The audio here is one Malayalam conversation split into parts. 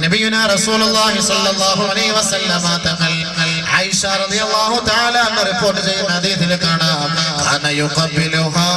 നബിയുന റസൂലുള്ളാഹി സ്വല്ലല്ലാഹു അലൈഹി വസല്ലമ തങ്ങൾ ആയിഷ റളിയല്ലാഹു തആല അന്ന് റിപ്പോർട്ട് ചെയ്യുന്ന ഹദീസിൽ കാണാം കാന യുഖബിലുഹാ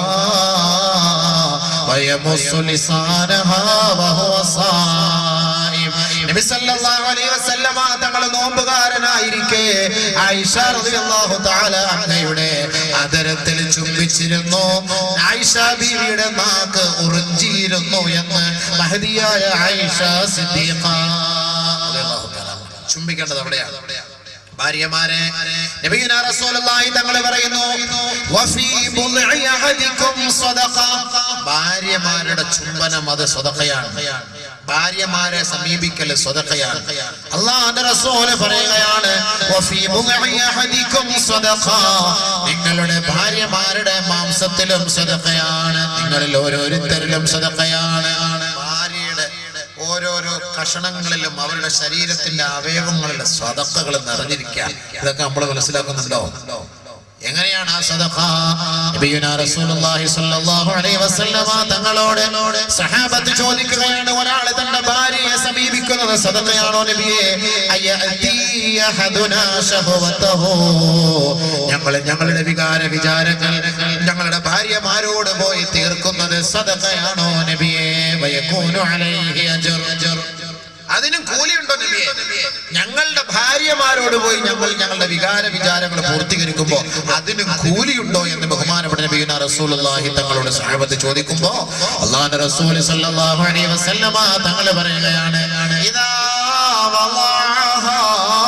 വയമുസ്സു ലിസാനഹാ വഹുവ സായിം നബി സല്ലല്ലാഹു അലൈഹി വസല്ലമ തങ്ങൾ നോമ്പുകാരനായിരിക്കെ ആയിഷ റളിയല്ലാഹു തആല അന്നയുടെ അതരത്തിൽ ചുംബിച്ചിരുന്നു ആയിഷ ബീവിയുടെ നാക്ക് ഉറിഞ്ചിയിരുന്നു എന്ന് മഹദിയായ ആയിഷ സിദ്ദീഖ റളിയല്ലാഹു തആല ചുംബിക്കേണ്ടത് അവിടെയാണ് ഭാര്യമാരെ നബിയുന റസൂലുള്ളാഹി തങ്ങൾ പറയുന്നു വഫീ ബുദ്ഇ അഹദികും സദഖ ഭാര്യമാരുടെ ചുംബനം അത് സ്വതക്കയാണ് ഭാര്യമാരെ സമീപിക്കൽ സ്വതക്കയാണ് അള്ളാഹുവിന്റെ റസൂല് പറയുകയാണ് വഫീ ബുദ്ഇ അഹദികും സദഖ നിങ്ങളുടെ ഭാര്യമാരുടെ മാംസത്തിലും സ്വതക്കയാണ് നിങ്ങളിൽ ഓരോരുത്തരിലും സ്വതക്കയാണ് ഭാര്യയുടെ ഓരോരോ കഷണങ്ങളിലും അവരുടെ ശരീരത്തിന്റെ അവയവങ്ങളിലെ സ്വതക്കകൾ നിറഞ്ഞിരിക്കുക ഇതൊക്കെ നമ്മൾ മനസ്സിലാക്കുന്നുണ്ടോ എങ്ങനെയാണ് ആ സദഖ നബിയുനാ റസൂലുള്ളാഹി സ്വല്ലല്ലാഹു അലൈഹി വസല്ലമ തങ്ങളോട് സഹാബത്ത് ചോദിക്കുകയാണ് ഒരാൾ തന്റെ ഭാര്യയെ സമീപിക്കുന്നത് സദഖയാണോ നബിയെ അയഅതി അഹദുനാ ശഹവതഹു ഞങ്ങൾ ഞങ്ങളുടെ വികാര വിചാരങ്ങൾ ഞങ്ങളുടെ ഭാര്യമാരോട് പോയി തീർക്കുന്നത് സദഖയാണോ നബിയെ വയകൂനു അലൈഹി അജ്ർ അതിനും കൂലിയുണ്ടോ നബിയെ ഞങ്ങളുടെ ഭാര്യമാരോട് പോയി ഞങ്ങൾ ഞങ്ങളുടെ വികാര വിചാരങ്ങൾ പൂർത്തീകരിക്കുമ്പോ അതിനും കൂലിയുണ്ടോ എന്ന് ബഹുമാനപ്പെട്ട നബീന റസൂലുള്ളാഹി തങ്ങളോട് സഹാബത്ത് ചോദിക്കുമ്പോ അള്ളാഹുവിന്റെ റസൂൽ സല്ലല്ലാഹു അലൈഹി വസല്ലമ തങ്ങൾ പറയുകയാണ് ഇദാ വളഅഹാ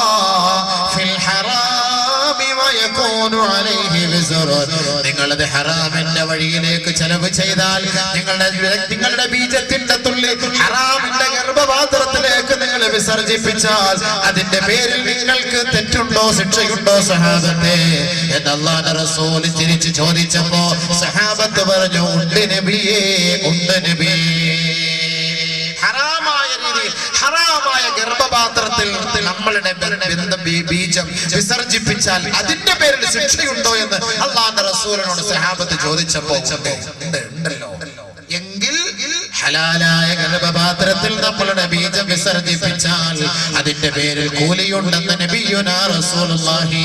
ഫിൽ ഹറാമി വയകൂനു അലൈഹി വിസ്റുൻ നിങ്ങളത് ഹറാമിന്റെ വഴിയിലേക്ക് ചെലവ് ചെയ്താൽ നിങ്ങളുടെ നിങ്ങളുടെ ബീജത്തിന്റെ തുള്ളി ഹറാമിന്റെ ഗർഭപാത്രത്തിലേക്ക് നിങ്ങൾ വിസർജിപ്പിച്ചാൽ അതിന്റെ പേരിൽ നിങ്ങൾക്ക് തെറ്റുണ്ടോ ശിക്ഷയുണ്ടോ സഹാബത്തെ എന്ന് അള്ളാഹുവിന്റെ റസൂൽ തിരിച്ചു ചോദിച്ചപ്പോ സഹാബത്ത് പറഞ്ഞു ഉണ്ട് നബിയേ ഉണ്ട് നബിയേ ഹറാമായ രീതിയിൽ ഹറാമായ ഗർഭപാത്രത്തിൽ നമ്മളുടെ ബന്ധ ബീ- ബീജം വിസർജിപ്പിച്ചാൽ അതിന്റെ പേരിൽ ശിക്ഷയുണ്ടോ എന്ന് അള്ളാന്റെ റസൂലിനോട് സഹാബത്ത് ചോദിച്ചപ്പോ ഉണ്ട്, ഉണ്ട്, ഉണ്ടല്ലോ എങ്കിൽ ഹലാലായ ഗർഭപാത്രത്തിൽ നമ്മളുടെ ബീജം വിസർജിപ്പിച്ചാൽ അതിന്റെ പേരിൽ കൂലിയുണ്ടെന്ന് നബിയുനാ റസൂലുള്ളാഹി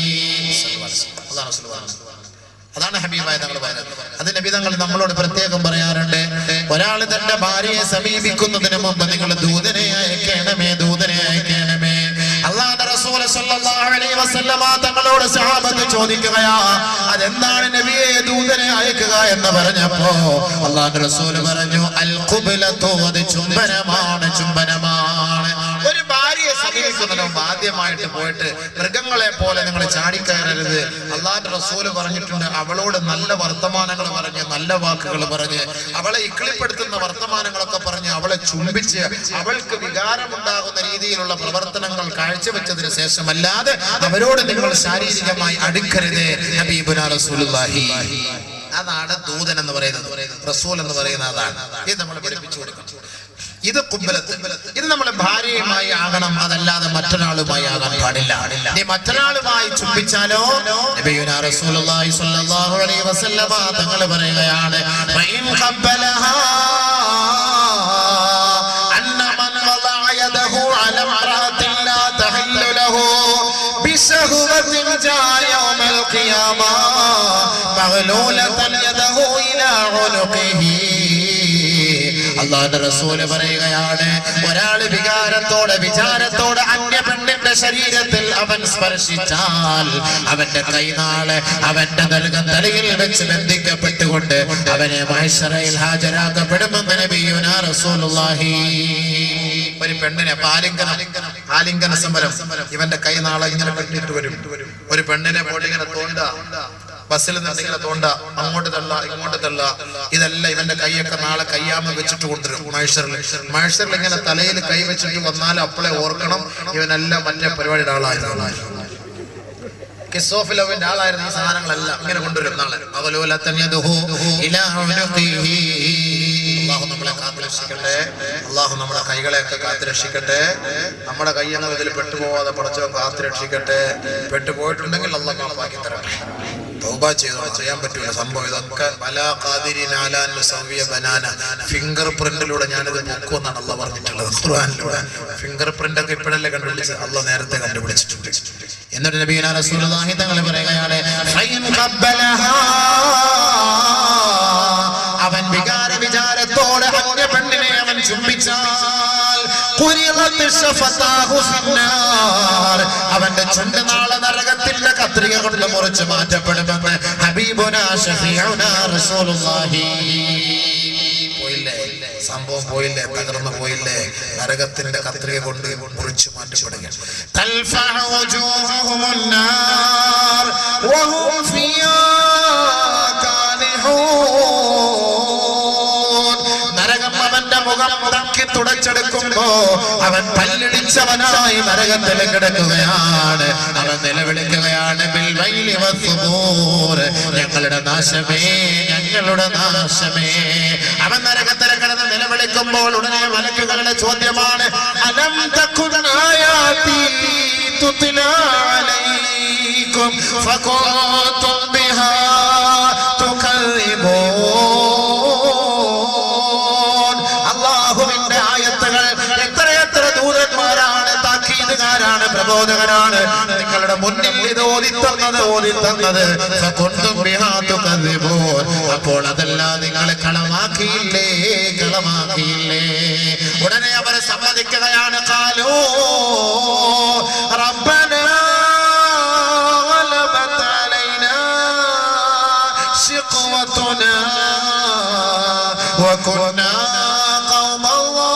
അള്ളാഹ് റസൂൽ പറഞ്ഞു. അതാണ് ഹബീബായ തങ്ങൾ പറഞ്ഞത് അത് നബി തങ്ങൾ നമ്മളോട് പ്രത്യേകം പറയാറുണ്ട് ഒരാൾ തന്റെ ഭാര്യയെ സമീപിക്കുന്നതിന് മുമ്പ് നിങ്ങൾ ദൂതനെ അയക്കണമേ ദൂതനെ അയക്കണമേ അള്ളാഹുവിന്റെ റസൂൽ സല്ലല്ലാഹു അലൈഹി വസല്ലമ തങ്ങളോട് സഹാബത്ത് ചോദിക്കുകയാ അതെന്താണ് നബിയെ ദൂതനെ അയക്കുക എന്ന് പറഞ്ഞപ്പോ അള്ളാഹുവിന്റെ റസൂൽ പറഞ്ഞു അൽ ഖുബ്ലത്തു അത് ചുംബനമാണ് ചുംബനമാണ് ഒരു ഭാര്യയെ സമീപിക്കുന്നതിന് മുമ്പ് ആദ്യമായിട്ട് പോയിട്ട് മൃഗങ്ങളെ പോലെ നിങ്ങൾ ചാടിക്കയറരുത് അള്ളാന്റെ റസൂല് പറഞ്ഞിട്ടുണ്ട് അവളോട് നല്ല വർത്തമാനങ്ങൾ പറഞ്ഞ് നല്ല വാക്കുകൾ പറഞ്ഞ് അവളെ ഇക്കിളിപ്പെടുത്തുന്ന വർത്തമാനങ്ങളൊക്കെ പറഞ്ഞ് അവളെ ചുംബിച്ച് അവൾക്ക് വികാരമുണ്ടാകുന്ന രീതിയിലുള്ള പ്രവർത്തനങ്ങൾ കാഴ്ചവെച്ചതിന് ശേഷമല്ലാതെ അവരോട് നിങ്ങൾ ശാരീരികമായി അടുക്കരുത് ഹബീബുന റസൂലുള്ളാഹി അതാണ് ദൂതൻ എന്ന് പറയുന്നത് റസൂൽ എന്ന് പറയുന്ന അതാണ് ഇത് നമ്മൾ പഠിപ്പിച്ചു കൊടുക്കണം ഇത് കുമ്പലത്ത് ഇത് നമ്മളെ ഭാര്യയുമായി ആകണം അതല്ലാതെ മറ്റൊരാളുമായി ആകാൻ പാടില്ല നീ മറ്റൊരാളുമായി ചുംബിച്ചാലോ നബിയുനാ റസൂലുള്ളാഹി സ്വല്ലല്ലാഹു അലൈഹി വസല്ലമ തങ്ങൾ പറയുകയാണ് ഫഇൻ ഖബ്ബലഹാ അന്ന മൻ വദഅ യദഹു അല ഇംറഅത്തിൻ ലാ തഹല്ലു ലഹു ബിശഹവത്തിൻ ജാ യൗമൽ ഖിയാമ മഗ്ലൂലതൻ യദഹു ഇലാ ഉനുഖിഹി അള്ളാഹുന്റെ റസൂല് പറയുകയാണ് ഒരാൾ വികാരത്തോടെ വിചാരത്തോടെ അന്യ പെണ്ണിന്റെ ശരീരത്തിൽ അവൻ സ്പർശിച്ചാൽ അവന്റെ കൈനാള് അവന്റെ നൽകുന്ന തലയിൽ വെച്ച് ബന്ധിക്കപ്പെട്ടുകൊണ്ട് അവനെ മഹേശ്വരയിൽ ഹാജരാക്കപ്പെടുമെന്ന് നബിയുനാ റസൂലുള്ളാഹി ഒരു പെണ്ണിനെ പാലിംഗനം ആലിംഗന സമരം ഇവന്റെ കൈനാളെ ഇങ്ങനെ കെട്ടിട്ട് വരും ഒരു പെണ്ണിനെ പോയിട്ട് ഇങ്ങനെ തോണ്ട ബസ്സിൽ നിന്ന് ഇങ്ങനെ തോണ്ട അങ്ങോട്ട് തള്ള ഇങ്ങോട്ട് തള്ള ഇതെല്ലാം ഇവന്റെ കൈയൊക്കെ നാളെ കയ്യാമ വെച്ചിട്ട് കൊണ്ടുവരും മഹേശ്വറിൽ മഹേശ്വറിൽ ഇങ്ങനെ തലയിൽ കൈ വെച്ചിട്ട് വന്നാൽ അപ്പോളെ ഓർക്കണം ഇവനെല്ലാം മറ്റേ പരിപാടിയുടെ ആളായിരുന്നു കിസ് ഓഫ് ലവിന്റെ ആളായിരുന്നു ഈ സാധനങ്ങളെല്ലാം ഇങ്ങനെ കൊണ്ടുവരും നാളെ അകലോലത്തൻ യദ്ഹു ഇലാ ഉനുഖിഹി. അള്ളാഹു നമ്മളെ കാത്തുരക്ഷിക്കട്ടെ അള്ളാഹു നമ്മുടെ കൈകളെയൊക്കെ കാത്തുരക്ഷിക്കട്ടെ നമ്മുടെ കൈയൊന്നും ഇതിൽ പെട്ടുപോകാതെ പടച്ചവൻ കാത്തുരക്ഷിക്കട്ടെ പെട്ടുപോയിട്ടുണ്ടെങ്കിൽ അള്ളാഹ് മാപ്പാക്കി തരട്ടെ തൗബ ചെയ്തോ അറിയാൻ പറ്റൂല സംഭവം ഇതൊക്കെ പല സവ്യ ബനാന ഫിംഗർ പ്രിന്റിലൂടെ ഞാനിത് പൊക്കുമെന്നാണ് അള്ള പറഞ്ഞിട്ടുള്ളത് ഖുർആനിലൂടെ ഫിംഗർ പ്രിന്റ് ഒക്കെ ഇപ്പോഴല്ലേ കണ്ടുപിടിച്ചത് അള്ള നേരത്തെ കണ്ടുപിടിച്ചിട്ടുണ്ട് എന്നിട്ട് നബീന റസൂലുള്ളാഹി തങ്ങൾ പറയുകയാണ് ഫൈൻ ഖബ്ബലഹാ അവൻ വികാര വിചാരത്തോടെ അന്യ പെണ്ണിനെ അവൻ ചുംബിച്ചാൽ കുരിളത്ത് ശഫതാഹു ഫിന്നാർ. അവന്റെ ചുണ്ട് നാളെ നരകത്തിന്റെ കത്രിക കൊണ്ട് മുറിച്ച് മാറ്റപ്പെടുമെന്ന് ഹബീബുന ഷഫീഉന റസൂലുള്ളാഹി പോയില്ലേ സംഭവം പോയില്ലേ തകർന്നു പോയില്ലേ നരകത്തിന്റെ കത്രിക കൊണ്ട് മുറിച്ചു മാറ്റപ്പെടുക തൽഫഹ വജൂഹുമുൻ നാർ വഹും ഫിയാ കാലിഹൂൻ. നരകം അവന്റെ മുഖം മുടക്കി തുടച്ചെടുക്കുമ്പോ അവൻ പല്ലിടിച്ചവനായി നരകത്തിൽ കിടക്കുകയാണ് അവൻ നിലവിളിക്കുകയാണ് ബിൽ വൈലി വസ്സുബൂർ. ഞങ്ങളുടെ നാശമേ ഞങ്ങളുടെ നാശമേ അവൻ നരകത്തിൽ കിടന്ന് നിലവിളിക്കുമ്പോൾ ഉടനെ മലക്കുകളുടെ ചോദ്യമാണ് അലം തക്കുൻ ആയാതി തുത്ലാ അലൈക്കും ഫകുന്തും ബിഹാ തുകذبون അള്ളാഹുവിന്റെ ആയത്തുകൾ എത്രയെത്ര ദൂതന്മാരാണ് താക്കീതുകാരാണ് പ്രബോധകരാണ് നിങ്ങളുടെ മുന്നിൽ ഇത് ഓതി തന്നത് ഓതി തന്നത് ഫകുന്തും ബിഹാ തുകذبون. അപ്പോൾ അതെല്ലാം നിങ്ങൾ കളമാക്കിയില്ലേ കളമാക്കിയില്ലേ ഉടനെ അവർ സമ്മതിക്കുകയാണ് കാലോ റബ്ബനാ غلبت علينا شقوتنا وكنا قوما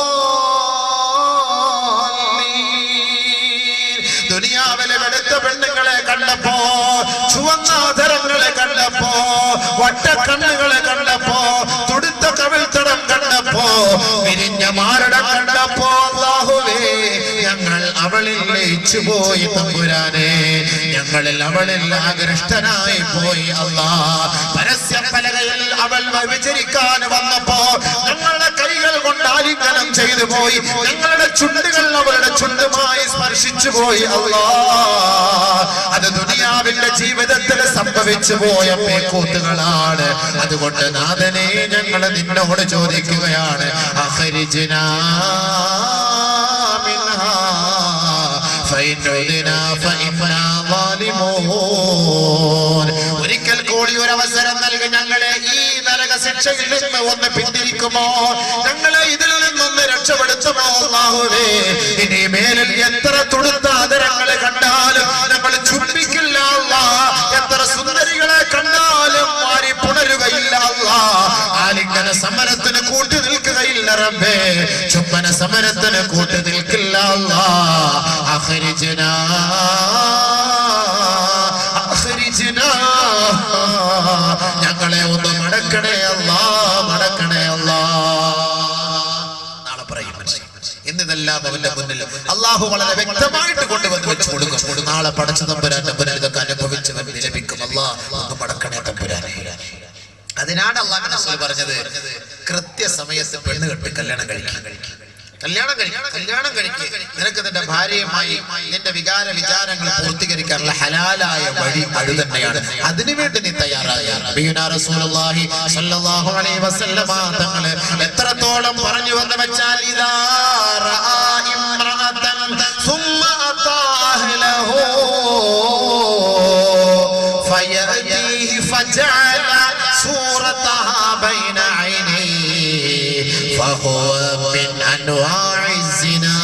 ضالين ദുനിയാവിലെ വെളുത്ത പെണ്ണുങ്ങളെ കണ്ടപ്പോ ചുവന്ന ആധരങ്ങളെ കണ്ടപ്പോ വട്ടക്കണ്ണുകളെ കണ്ടപ്പോ തുടുത്ത കവിൾത്തടം കണ്ടപ്പോ വിരിഞ്ഞ മാരടം കണ്ടപ്പോ അല്ലാഹുവേ ഞങ്ങൾ അവളിൽ ലയിച്ചു പോയി തമ്പുരാനെ ഞങ്ങളിൽ അവളിൽ ആകൃഷ്ടനായി പോയി അല്ലാ പരസ്യ പലകയിൽ അവൾ വിചരിക്കാൻ വന്നപ്പോ ഞങ്ങളുടെ കൈകൾ കൊണ്ട് ആലിംഗനം ചെയ്തു പോയി ഞങ്ങളുടെ ചുണ്ടുകൾ അവളുടെ ചുണ്ടുമായി സ്പർശിച്ചു പോയി അല്ലാ അത് ദുനിയാവിന്റെ ജീവിതത്തിൽ സംഭവിച്ചു പോയ പേക്കൂത്തുകളാണ് അതുകൊണ്ട് നാഥനെ ഞങ്ങൾ നിന്നോട് ചോദിക്കുകയാണ് അഹരിജിനാ منها فإن عدنا فإنا ظالمون ഒരിക്കൽ കൂടി ഒരു അവസരം നൽകി ഞങ്ങളെ ഈ നരക ശിക്ഷയിൽ നിന്ന് ഒന്ന് പിന്തിരിക്കുമോ ഞങ്ങളെ ഇതിൽ നിന്നൊന്ന് രക്ഷപ്പെടുത്തുമോ അല്ലാഹുവേ ഇനി മേലിൽ എത്ര തുടുത്ത ആദരങ്ങളെ കണ്ടാലും നമ്മൾ ചുംബിക്കില്ല അല്ലാ എത്ര സുന്ദരികളെ കണ്ടാലും മാറി പുണരുകയില്ല അല്ലാ ആലിംഗന സമരത്തിന് കൂട്ടി നിൽക്കുകയില്ല റബ്ബേ ചുംബന സമരത്തിന് കൂട്ടി നിൽക്കില്ല അല്ലാ അഖരിജ്നാ അഖരിജ്നാ ഞങ്ങളെ ഒന്ന് മടക്കണേ അല്ലാ മടക്കണേ അല്ലാ നാളെ പറയും മനുഷ്യൻ എന്നിതെല്ലാം അവന്റെ മുന്നിൽ അള്ളാഹു വളരെ വ്യക്തമായിട്ട് കൊണ്ടുവന്ന് വെച്ച് കൊടുക്കും നാളെ പടച്ച തമ്പുരാൻ തമ്പുരാൻ ഇതൊക്കെ അനുഭവിച്ചവൻ ലഭിക്കും അള്ളാഹ് ഒന്ന് മടക്കണേ തമ്പുരാനെ അതിനാണ് അള്ളാഹ് റസൂൽ പറഞ്ഞത് കൃത്യസമയത്ത് പെണ്ണ് കെട്ടി കല്യാണം കഴിക്കാൻ കല്യാണം കഴിക്കണം കല്യാണം കഴിക്കുക നിനക്ക് നിന്റെ ഭാര്യയുമായി നിന്റെ വികാര വിചാരങ്ങൾ പൂർത്തീകരിക്കാനുള്ള ഹലാലായ വഴി അത് തന്നെയാണ് അതിനുവേണ്ടി നീ തയ്യാറായ നബിയുനാ റസൂലുള്ളാഹി സ്വല്ലല്ലാഹു അലൈഹി വസല്ലമ തങ്ങൾ എത്രത്തോളം പറഞ്ഞു എന്ന് വെച്ചാൽ ഇദാ റആ ഇംറഅതൻ ثم أتى أهله فيأتيه فجعل صورتها بين عينيه فهو من أنواع الزنا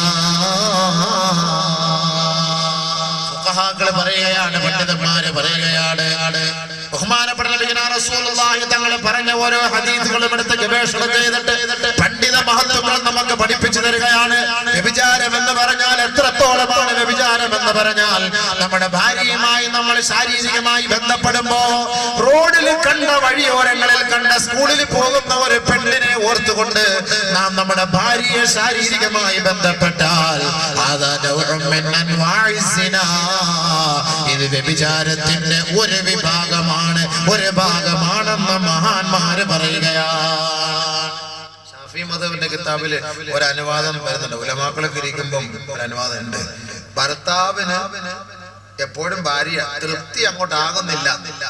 ഫുഖഹാക്കള് പറയുകയാണ് പണ്ഡിതന്മാര് പറയുകയാണ് ബഹുമാനപ്പെട്ട നബിയുനാ റസൂലുള്ളാഹി തങ്ങൾ പറഞ്ഞ ഓരോ ഹദീസുകളും എടുത്ത് ഗവേഷണം ചെയ്തിട്ട് പണ്ഡിത മഹത്വങ്ങൾ നമുക്ക് പഠിപ്പിച്ചു തരികയാണ് വ്യഭിചാരം എന്ന് പറഞ്ഞാൽ എത്രത്തോളമാണ് വ്യഭിചാരം എന്ന് പറഞ്ഞാൽ നമ്മുടെ ഭാര്യയുമായി നമ്മൾ ശാരീരികമായി ബന്ധപ്പെടുമ്പോ റോഡിൽ കണ്ട വഴിയോരങ്ങളിൽ കണ്ട സ്കൂളിൽ പോകുന്ന ഒരു പെണ്ണിനെ ഓർത്തുകൊണ്ട് നാം നമ്മുടെ ഭാര്യയെ ശാരീരികമായി ബന്ധപ്പെട്ടാൽ അതാ നൗഉം മിൻ അൻവാഇ സിനാ. ഇത് വ്യഭിചാരത്തിന്റെ ഒരു വിഭാഗമാണ് ഒരു ഭാഗമാണെന്ന് മഹാന്മാര് പറയുകയാണ് ഷാഫി മധുവിന്റെ കിതാബില് ഒരു അനുവാദം വരുന്നുണ്ട് ഉലമാക്കളൊക്കെ ഇരിക്കുമ്പം ഒരു അനുവാദം ഉണ്ട് ഭർത്താവിന് എപ്പോഴും ഭാര്യ തൃപ്തി അങ്ങോട്ട് ആകുന്നില്ല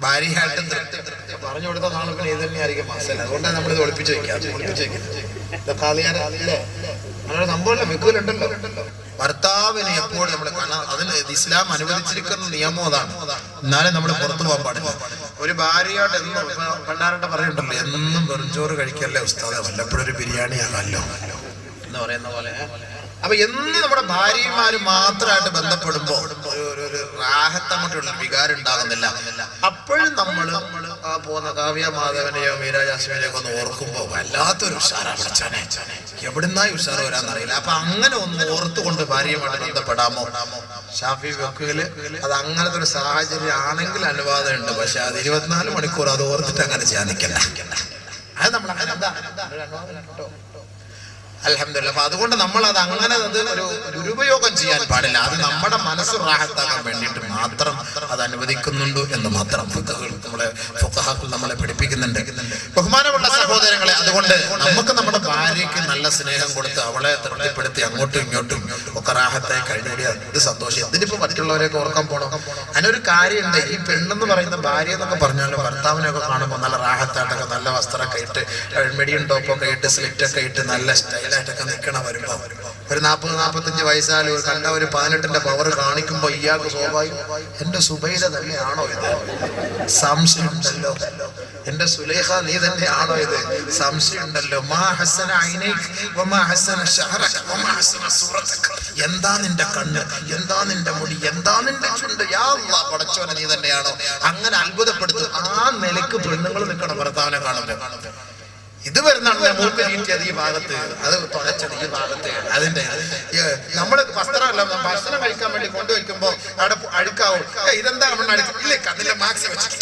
ഭാര്യയായിട്ട് തൃപ്തി പറഞ്ഞു കൊടുത്ത നാളെ പിന്നെ ഇത് തന്നെയായിരിക്കും മസല അതുകൊണ്ടാണ് നമ്മൾ ഇത് ഒളിപ്പിച്ച് വെക്കാം ഒളിപ്പിച്ച് വെക്കുന്നത് കളിയാര അല്ലേ അങ്ങനെ സംഭവമല്ല വെക്കൂലുണ്ടല്ലോ ഭർത്താവിന് എപ്പോഴും നമ്മൾ കാണാം അതിന് ഇത് ഇസ്ലാം അനുവദിച്ചിരിക്കുന്ന നിയമം അതാണ് എന്നാലും നമ്മൾ പുറത്തു പോകാൻ പാടില്ല ഒരു ഭാര്യയോട് എന്നും ഇപ്പൊ പണ്ടാരണ്ട പറയുന്നുണ്ടല്ലോ എന്നും വെറുംചോറ് കഴിക്കല്ലേ ഉസ്താദ് വല്ലപ്പോഴും ഒരു ബിരിയാണി ആകാമല്ലോ എന്ന് പറയുന്ന പോലെ അപ്പൊ എന്ന് നമ്മുടെ ഭാര്യമാര് മാത്രമായിട്ട് ബന്ധപ്പെടുമ്പോ ഒരു ഒരു ഒരു റാഹത്തങ്ങോട്ടുള്ള വികാരം ഉണ്ടാകുന്നില്ല അപ്പോഴും നമ്മൾ ആ പോകുന്ന കാവ്യ മാധവനെയോ മീരാജാസ്മിനെയോ ഒക്കെ ഒന്ന് ഓർക്കുമ്പോ വല്ലാത്തൊരു ഉഷാറാ പഠിച്ചാനെ എവിടുന്നായി ഉഷാർ വരാന്നറിയില്ല അപ്പൊ അങ്ങനെ ഒന്ന് ഓർത്തുകൊണ്ട് ഭാര്യയുമായിട്ട് ബന്ധപ്പെടാമോ ഷാഫി വെക്കുകയില് അത് അങ്ങനത്തെ ഒരു സാഹചര്യം ആണെങ്കിൽ അനുവാദം ഉണ്ട് പക്ഷെ അത് ഇരുപത്തിനാല് മണിക്കൂർ അത് ഓർത്തിട്ട് അങ്ങനെ ചെയ്യാൻ നിൽക്കണ്ട അത് നമ്മൾ അങ്ങനെ എന്താ ഒരു അനുവാദം കേട്ടോ അലഹമില്ല അപ്പൊ അതുകൊണ്ട് നമ്മൾ അത് അങ്ങനെ അത് ഒരു ദുരുപയോഗം ചെയ്യാൻ പാടില്ല അത് നമ്മുടെ മനസ്സ് റാഹത്താക്കാൻ വേണ്ടിയിട്ട് മാത്രം അത് അനുവദിക്കുന്നുണ്ട് എന്ന് മാത്രം ഫുഖഹുകൾ നമ്മളെ ഫുഖഹാക്കൾ നമ്മളെ പഠിപ്പിക്കുന്നുണ്ട് ബഹുമാനമുള്ള സഹോദരങ്ങളെ അതുകൊണ്ട് നമുക്ക് നമ്മുടെ ഭാര്യയ്ക്ക് നല്ല സ്നേഹം കൊടുത്ത് അവളെ തൃപ്തിപ്പെടുത്തി അങ്ങോട്ടും ഇങ്ങോട്ടും ഒക്കെ റാഹത്തായി കഴിഞ്ഞൂടിയ ഇത് സന്തോഷം എന്തിനിപ്പോ മറ്റുള്ളവരെയൊക്കെ ഓർക്കാൻ പോകണം അതിനൊരു കാര്യമുണ്ട് ഈ പെണ്ണെന്ന് പറയുന്ന ഭാര്യ എന്നൊക്കെ പറഞ്ഞാലും ഭർത്താവിനെയൊക്കെ കാണുമ്പോൾ നല്ല റാഹത്തായിട്ടൊക്കെ നല്ല വസ്ത്രമൊക്കെ ഇട്ട് മെഡിയം ടോപ്പൊക്കെ ഇട്ട് സ്ലിറ്റൊക്കെ ഇട്ട് നല്ല സ്റ്റൈലായിട്ടൊക്കെ നിൽക്കണം വരുമ്പോ ഒരു നാൽപ്പത് നാൽപ്പത്തഞ്ച് വയസ്സാലും ഒരു കണ്ട ഒരു പതിനെട്ടിന്റെ പവർ കാണിക്കുമ്പോ ഇയാൾക്ക് സ്വാഭാവികം എന്റെ സുബൈല തന്നെയാണോ ഇത് സംശയമുണ്ടല്ലോ എന്റെ സുലേഖ നീ തന്നെയാണോ ഇത് സംശയമുണ്ടല്ലോ മാ ഹസന ഐനൈക് വമാ ഹസന ശഹറക വമാ ഹസന സൂറതക എന്താ നിന്റെ കണ്ണ് എന്താ നിന്റെ മുടി എന്താ നിന്റെ ചുണ്ട് യാ അല്ലാഹ് പടച്ചോനെ നീ തന്നെയാണോ അങ്ങനെ അത്ഭുതപ്പെടുത്തും ആ നിലക്ക് പെണ്ണുങ്ങൾ നിൽക്കണം ഭർത്താവിനെ കാണുമ്പോൾ ഇത് വരുന്നുണ്ട് മൂക്ക് നീട്ടിയത് ഈ ഭാഗത്ത് അത് തുളച്ചത് ഈ ഭാഗത്ത് അതിന്റെ നമ്മൾ വസ്ത്രമല്ല ഭക്ഷണം കഴിക്കാൻ വേണ്ടി കൊണ്ടുവയ്ക്കുമ്പോ അവിടെ അഴുക്കാവും ഏയ് ഇതെന്താ നമ്മൾ അഴുക്ക് ഇല്ലേ അതിന്റെ മാക്സ് വെച്ച്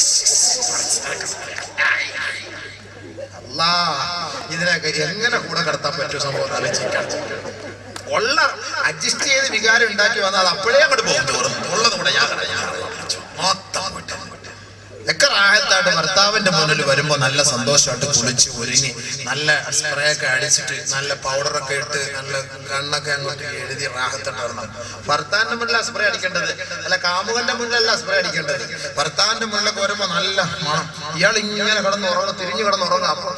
അല്ലാ ഇതിനൊക്കെ എങ്ങനെ കൂടെ കടത്താൻ പറ്റും സംഭവം ആലോചിക്കാം ഉള്ള അഡ്ജസ്റ്റ് ചെയ്ത് വികാരം ഉണ്ടാക്കി വന്നാൽ അത് അപ്പോഴേ അങ്ങോട്ട് പോകും ചോറും ഉള്ളത് കൂടെ ഞാൻ മൊത്തം വിട്ടു. ഒക്കെ റാഹത്തായിട്ട് ഭർത്താവിന്റെ മുന്നിൽ വരുമ്പോ നല്ല സന്തോഷമായിട്ട് കുളിച്ച് ഒരുങ്ങി നല്ല സ്പ്രേ ഒക്കെ അടിച്ചിട്ട് നല്ല പൗഡറൊക്കെ ഇട്ട് നല്ല കണ്ണൊക്കെ അങ്ങോട്ട് എഴുതി റാഹത്തായിട്ട് വരണം ഭർത്താവിന്റെ മുന്നിലാണ് സ്പ്രേ അടിക്കേണ്ടത് അല്ല കാമുകന്റെ മുന്നിലല്ല സ്പ്രേ അടിക്കേണ്ടത് ഭർത്താവിന്റെ മുന്നിലൊക്കെ വരുമ്പോ നല്ല മണം ഇയാൾ ഇങ്ങനെ കിടന്ന് ഉറങ്ങും തിരിഞ്ഞു കിടന്ന് ഉറങ്ങും അപ്പൊ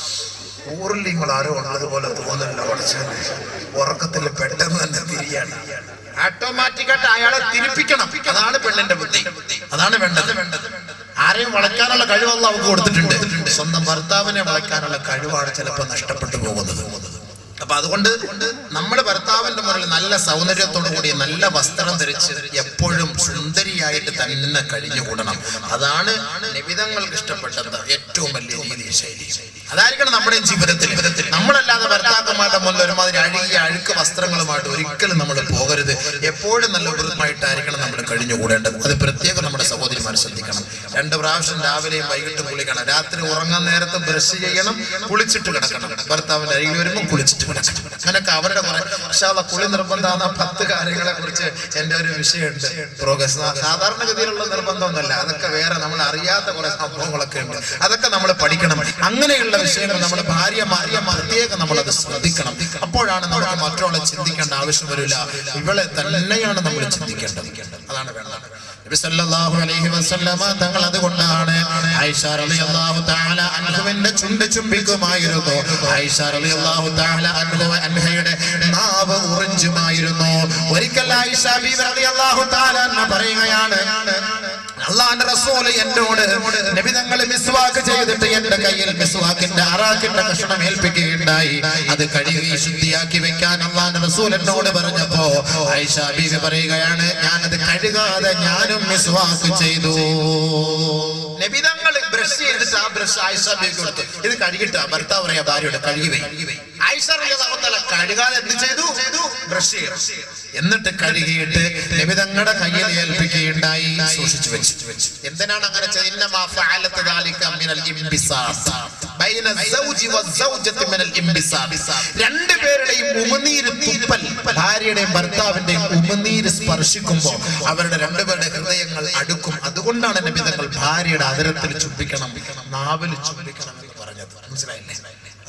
ഊറിൽ നിങ്ങൾ ആരോ ഉള്ളതുപോലെ തോന്നുന്നില്ല കുറച്ച് ഉറക്കത്തിൽ പെട്ടെന്ന് തന്നെ തിരിയാണ് ഓട്ടോമാറ്റിക്കായിട്ട് അയാളെ തിരിപ്പിക്കണം അതാണ് പെണ്ണിന്റെ ബുദ്ധി അതാണ് വേണ്ടത് ആരെയും വളയ്ക്കാനുള്ള കഴിവല്ല അവർക്ക് കൊടുത്തിട്ടുണ്ട് സ്വന്തം ഭർത്താവിനെ വളയ്ക്കാനുള്ള കഴിവാണ് ചിലപ്പോൾ നഷ്ടപ്പെട്ടു പോകുന്നത് അപ്പൊ അതുകൊണ്ട് നമ്മുടെ ഭർത്താവിന്റെ മുന്നിൽ നല്ല സൗന്ദര്യത്തോടു കൂടി നല്ല വസ്ത്രം ധരിച്ച് എപ്പോഴും സുന്ദരിയായിട്ട് തന്നെ കഴിഞ്ഞുകൂടണം അതാണ് നിബിതങ്ങൾക്ക് ഇഷ്ടപ്പെട്ടത് ഏറ്റവും വലിയ രീതി ശൈലി അതായിരിക്കണം നമ്മുടെ ജീവിതത്തിൽ നമ്മളല്ലാതെ ഭർത്താക്കന്മാരുടെ മുന്നിൽ ഒരുമാതിരി അഴുകിയ അഴുക്ക് വസ്ത്രങ്ങളുമായിട്ട് ഒരിക്കലും നമ്മൾ പോകരുത് എപ്പോഴും നല്ല വൃത്തമായിട്ടായിരിക്കണം നമ്മൾ കഴിഞ്ഞുകൂടേണ്ടത് അത് പ്രത്യേകം നമ്മുടെ സഹോദരിമാർ ശ്രദ്ധിക്കണം രണ്ട് പ്രാവശ്യം രാവിലെയും വൈകിട്ടും കുളിക്കണം രാത്രി ഉറങ്ങാൻ നേരത്ത് ബ്രഷ് ചെയ്യണം കുളിച്ചിട്ട് കിടക്കണം ഭർത്താവിന്റെ അരികിൽ വരുമ്പോൾ കുളിച്ചിട്ട് കിടക്കണം അങ്ങനെയൊക്കെ അവരുടെ കുറെ പക്ഷേ കുളി നിർബന്ധമാകുന്ന പത്ത് കാര്യങ്ങളെ കുറിച്ച് എന്റെ ഒരു വിഷയമുണ്ട് പ്രോഗ്രസ് സാധാരണഗതിയിലുള്ള നിർബന്ധമൊന്നുമല്ല അതൊക്കെ വേറെ നമ്മൾ അറിയാത്ത കുറെ സംഭവങ്ങളൊക്കെ ഉണ്ട് അതൊക്കെ നമ്മൾ പഠിക്കണം അങ്ങനെയുള്ള വിഷയങ്ങൾ നമ്മുടെ ഭാര്യ ഭാര്യ പ്രത്യേകം നമ്മൾ അത് ശ്രദ്ധിക്കണം അപ്പോഴാണ് നമുക്ക് മറ്റുള്ള ചിന്തിക്കേണ്ട ആവശ്യം വരില്ല ഇവളെ തന്നെയാണ് നമ്മൾ ചിന്തിക്കേണ്ടത് അതാണ് വേണ്ടത് നബി സല്ലല്ലാഹു അലൈഹി വസല്ലമ തങ്ങൾ അതുകൊണ്ടാണ് ആയിഷ റളിയല്ലാഹു തആല അൻഹുവിന്റെ ചുണ്ട് ചുംബിക്കുമായിരുന്നു ആയിഷ റളിയല്ലാഹു തആല അൻഹു അൻഹയുടെ നാവ് ഉറിഞ്ചുമായിരുന്നു ഒരിക്കൽ ആയിഷ ബീവി റളിയല്ലാഹു തആല അൻഹ പറയുകയാണ് അള്ളാന്റെ റസൂല് എന്നോട് നബി തങ്ങൾ മിസ്വാക്ക് ചെയ്തിട്ട് എന്റെ കയ്യിൽ മിസ്വാക്കിന്റെ അറാക്കിന്റെ കഷണം ഏൽപ്പിക്കുകയുണ്ടായി അത് കഴുകി ശുദ്ധിയാക്കി വെക്കാൻ അള്ളാന്റെ റസൂൽ എന്നോട് പറഞ്ഞപ്പോ ആയിഷ ബീവി പറയുകയാണ് ഞാനത് കഴുകാതെ ഞാനും മിസ്വാക്ക് ചെയ്തു നബിതങ്ങൾ ബ്രഷ് ചെയ്തിട്ട് ആ ബ്രഷ് ആയിഷ ബീവി കൊടുത്തു ഇത് കഴുകിട്ട് ഭർത്താവ് പറയാ ഭാര്യയോട് കഴുകി വൈ ആയിഷ റളിയല്ലാഹു തആല കഴുകാതെ എന്ത് ചെയ്തു ബ്രഷ് ചെയ്തു എന്നിട്ട് കഴുകിയിട്ട് നബിതങ്ങളുടെ കയ്യിൽ ഏൽപ്പിക്കുകയുണ്ടായി സൂക്ഷിച്ചു വെച്ചു എന്തിനാണ് അങ്ങനെ ചെയ്തത്? ഇന്നമാ ഫഅലത്ത് ദാലിക മിനൽ ഇംബിസാസ്. ബൈന സൗജി വസ്സൗജത്തി മിനൽ ഇംബിസാസ്. രണ്ടുപേരുടെയും ഉമിനീര് തുപ്പൽ ഭാര്യയുടെയും ഭർത്താവിന്റെയും ഉമിനീര് സ്പർശിക്കുമ്പോൾ അവരുടെ രണ്ടുപേരുടെ ഹൃദയങ്ങൾ അടുക്കും അതുകൊണ്ടാണ് നബിതങ്ങൾ ഭാര്യയുടെ അതിരത്തിൽ ചുംബിക്കണം നാവിൽ ചുംബിക്കണം എന്ന് പറഞ്ഞത് മനസ്സിലായില്ലേ